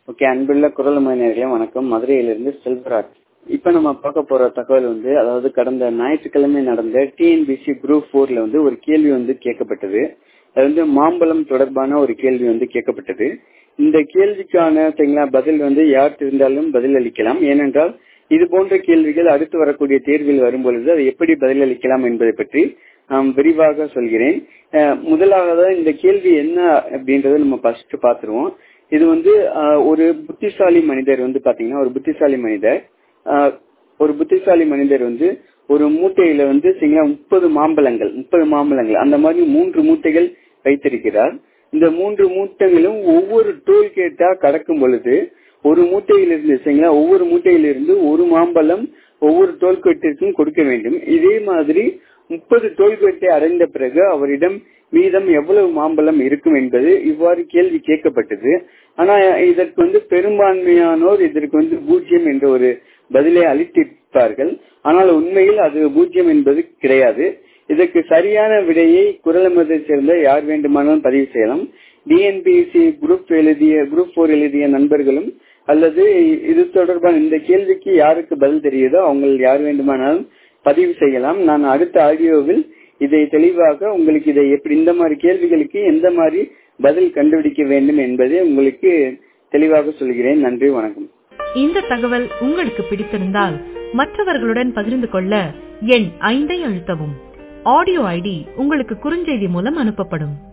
okay அன்புள்ள குரல் மனிதர்களே வணக்கம் மதுரையிலிருந்து செல்வராஜ் இப்ப நம்ம பார்க்க போற தகவல் வந்து அதாவது கடந்த ஞாயிற்றுக்கிழமை நடந்த டிஎன்பிசி குரூப் போர்ல வந்து ஒரு கேள்வி வந்து கேட்கப்பட்டது அது வந்து மாம்பழம் தொடர்பான ஒரு கேள்வி வந்து கேட்கப்பட்டது இந்த கேள்விக்கான சரிங்களா பதில் வந்து யார் இருந்தாலும் பதில் அளிக்கலாம் ஏனென்றால் இது போன்ற கேள்விகள் அடுத்து வரக்கூடிய தேர்வில் வரும்பொழுது அதை எப்படி பதில் அளிக்கலாம் என்பதை பற்றி நான் விரிவாக சொல்கிறேன் முதலாக இந்த கேள்வி என்ன அப்படின்றத நம்ம ஃபர்ஸ்ட் பாத்துருவோம் இது வந்து ஒரு புத்திசாலி மனிதர் வந்து பாத்தீங்கன்னா ஒரு புத்திசாலி மனிதர் ஒரு புத்திசாலி மனிதர் வந்து ஒரு மூட்டையில வந்து சரிங்களா முப்பது மாம்பழங்கள் முப்பது மாம்பழங்கள் அந்த மாதிரி மூன்று மூட்டைகள் வைத்திருக்கிறார் இந்த மூன்று மூட்டைகளும் ஒவ்வொரு டோல்கேட்டா கடக்கும் பொழுது ஒரு மூட்டையிலிருந்து சரிங்களா ஒவ்வொரு மூட்டையிலிருந்து ஒரு மாம்பழம் ஒவ்வொரு டோல்கேட்டிற்கும் கொடுக்க வேண்டும் இதே மாதிரி முப்பது டோல்கேட்டை அடைந்த பிறகு அவரிடம் மீதம் எவ்வளவு மாம்பழம் இருக்கும் என்பது இவ்வாறு கேள்வி கேட்கப்பட்டது ஆனா இதற்கு வந்து பெரும்பான்மையானோர் இதற்கு வந்து பூஜ்ஜியம் என்ற ஒரு பதிலை அளித்திருப்பார்கள் ஆனால் உண்மையில் அது பூஜ்ஜியம் என்பது கிடையாது இதற்கு சரியான விடையை குரலமதை சேர்ந்த யார் வேண்டுமானாலும் பதிவு செய்யலாம் டிஎன்பிஎஸ்சி குரூப் எழுதிய குரூப் போர் எழுதிய நண்பர்களும் அல்லது இது தொடர்பான இந்த கேள்விக்கு யாருக்கு பதில் தெரியுதோ அவங்க யார் வேண்டுமானாலும் பதிவு செய்யலாம் நான் அடுத்த ஆடியோவில் இதை தெளிவாக உங்களுக்கு இதை எப்படி இந்த மாதிரி கேள்விகளுக்கு எந்த மாதிரி பதில் கண்டுபிடிக்க வேண்டும் என்பதை உங்களுக்கு தெளிவாக சொல்கிறேன் நன்றி வணக்கம் இந்த தகவல் உங்களுக்கு பிடித்திருந்தால் மற்றவர்களுடன் பகிர்ந்து கொள்ள எண் ஐந்தை அழுத்தவும் ஆடியோ ஐடி உங்களுக்கு குறுஞ்செய்தி மூலம் அனுப்பப்படும்